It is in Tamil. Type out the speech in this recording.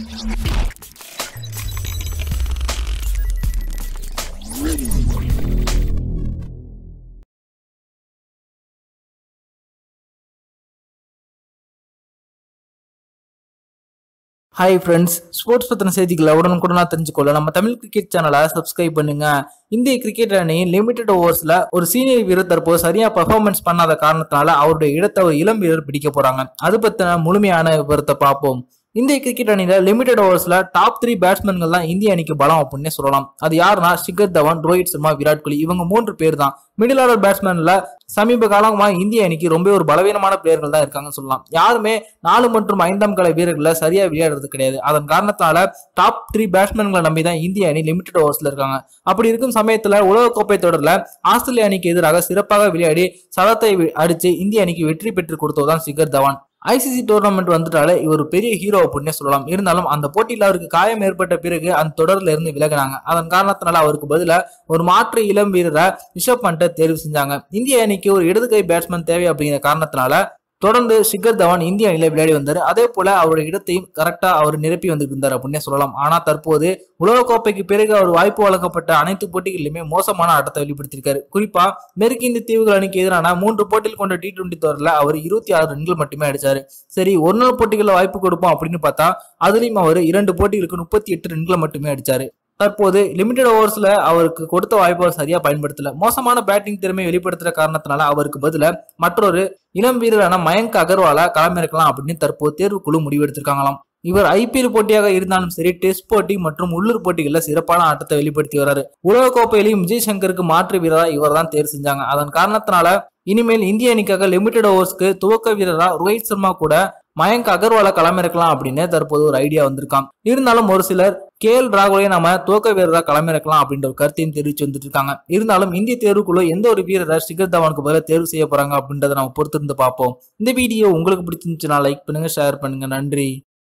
ஹாய் ஃப்ரெண்ட்ஸ் ஸ்போர்ட்ஸ் பத்தின செய்திகளை உடனுக்குடனா தெரிஞ்சுக்கொள்ள நம்ம தமிழ் கிரிக்கெட் சேனலை சப்ஸ்கிரைப் பண்ணுங்க இந்திய கிரிக்கெட் அணியின் லிமிடெட் ஓவர்ஸ்ல ஒரு சீனியர் வீரர் தற்போது சரியா பெர்ஃபார்மன்ஸ் பண்ணாத காரணத்தினால அவருடைய இடத்தை ஒரு இளம் வீரர் பிடிக்க போறாங்க அது பத்தின முழுமையான விவரத்தை பார்ப்போம் இந்திய கிரிக்கெட் அணியில லிமிடெட் ஓவர்ஸ்ல டாப் த்ரீ பேட்ஸ்மேன்கள் தான் இந்திய அணிக்கு பலம் அப்படின்னே சொல்லலாம் அது யாருன்னா ஷிகர் தவான் ரோஹித் சர்மா விராட் கோலி இவங்க மூன்று பேர் தான் மிடில் ஆர்டர் பேட்ஸ்மேன்ல சமீப காலமா இந்திய அணிக்கு ரொம்ப ஒரு பலவீனமான பிளேயர்கள் தான் இருக்காங்கன்னு சொல்லலாம் யாருமே நாலு மற்றும் ஐந்தாம் கால வீரர்களை சரியா விளையாடுறது கிடையாது அதன் காரணத்தால டாப் த்ரீ பேட்ஸ்மேன்களை நம்பி தான் இந்திய அணி லிமிடெட் ஓவர்ஸ்ல இருக்காங்க அப்படி இருக்கும் சமயத்துல உலகக்கோப்பை தொடர்ல ஆஸ்திரேலிய அணிக்கு எதிராக சிறப்பாக விளையாடி சதத்தை வி- அடிச்சு இந்திய அணிக்கு வெற்றி பெற்று கொடுத்ததுதான் சிகர் தவான் ஐசிசி டோர்னமெண்ட் வந்துட்டாலே இவர் ஒரு பெரிய ஹீரோ அப்படின்னே சொல்லலாம் இருந்தாலும் அந்த போட்டியில் அவருக்கு காயம் ஏற்பட்ட பிறகு அந்த தொடர்ல இருந்து விலகினாங்க அதன் காரணத்தினால அவருக்கு பதிலா ஒரு மாற்று இளம் வீரரை ரிஷப் பண்ட்டை தேர்வு செஞ்சாங்க இந்திய அணிக்கு ஒரு இடது கை பேட்ஸ்மேன் தேவை அப்படிங்கிற காரணத்தினால தொடர்ந்து ஷிகர் தவான் இந்திய அணியில விளையாடி வந்தார் அதே போல அவருடைய இடத்தையும் கரெக்டா அவர் நிரப்பி வந்துட்டு இருந்தார் அப்படின்னே சொல்லலாம் ஆனா தற்போது உலகக்கோப்பைக்கு பிறகு அவர் வாய்ப்பு வழங்கப்பட்ட அனைத்து போட்டிகளிலுமே மோசமான ஆட்டத்தை வெளிப்படுத்தியிருக்காரு குறிப்பா மேற்கிந்திய தீவுகள் அணிக்கு எதிரான மூன்று போட்டிகள் கொண்ட டி டுவெண்டி தொடரில் அவர் இருபத்தி ஆறு ரன்கள் மட்டுமே அடிச்சாரு சரி ஒரு நாள் போட்டிகளில் வாய்ப்பு கொடுப்போம் அப்படின்னு பார்த்தா அதுலயும் அவர் இரண்டு போட்டிகளுக்கு முப்பத்தி எட்டு ரன்களை மட்டுமே அடிச்சாரு தற்போது லிமிடெட் ஓவர்ஸ்ல அவருக்கு கொடுத்த வாய்ப்பை அவர் சரியா பயன்படுத்தல மோசமான பேட்டிங் திறமை வெளிப்படுத்துற காரணத்தினால அவருக்கு பதிலா மற்றொரு இளம் வீரரான மயங்க் அகர்வாலா களமிறக்கலாம் அப்படின்னு தற்போது தேர்வுக்குழு முடிவெடுத்திருக்காங்களாம் இவர் ஐபிஎல் போட்டியாக இருந்தாலும் சரி டெஸ்ட் போட்டி மற்றும் உள்ளூர் போட்டிகளில் சிறப்பான ஆட்டத்தை வெளிப்படுத்தி வராரு உலகக்கோப்பையிலையும் விஜய் சங்கருக்கு மாற்று வீரரா இவர் தான் தேர்வு செஞ்சாங்க அதன் காரணத்தினால இனிமேல் இந்திய அணிக்காக லிமிடெட் ஓவர்ஸ்க்கு துவக்க வீரரா ரோஹித் சர்மா கூட மயங்க் அகர்வாலை களமிறக்கலாம் அப்படின்னு தற்போது ஒரு ஐடியா வந்திருக்காம் இருந்தாலும் ஒரு சிலர் கே எல் ராகுலை நாம துவக்க வீரரா களமிறக்கலாம் அப்படின்ற ஒரு கருத்தையும் தெரிவிச்சு வந்துட்டு இருக்காங்க இருந்தாலும் இந்திய தேர்வுக்குழு எந்த ஒரு வீரரை ஷிகர் தவானுக்கு பதிலாக தேர்வு செய்ய போறாங்க அப்படின்றத நம்ம பொறுத்திருந்து பார்ப்போம் இந்த வீடியோ உங்களுக்கு பிடிச்சிருந்துச்சுன்னா லைக் பண்ணுங்க ஷேர் பண்ணுங்க நன்றி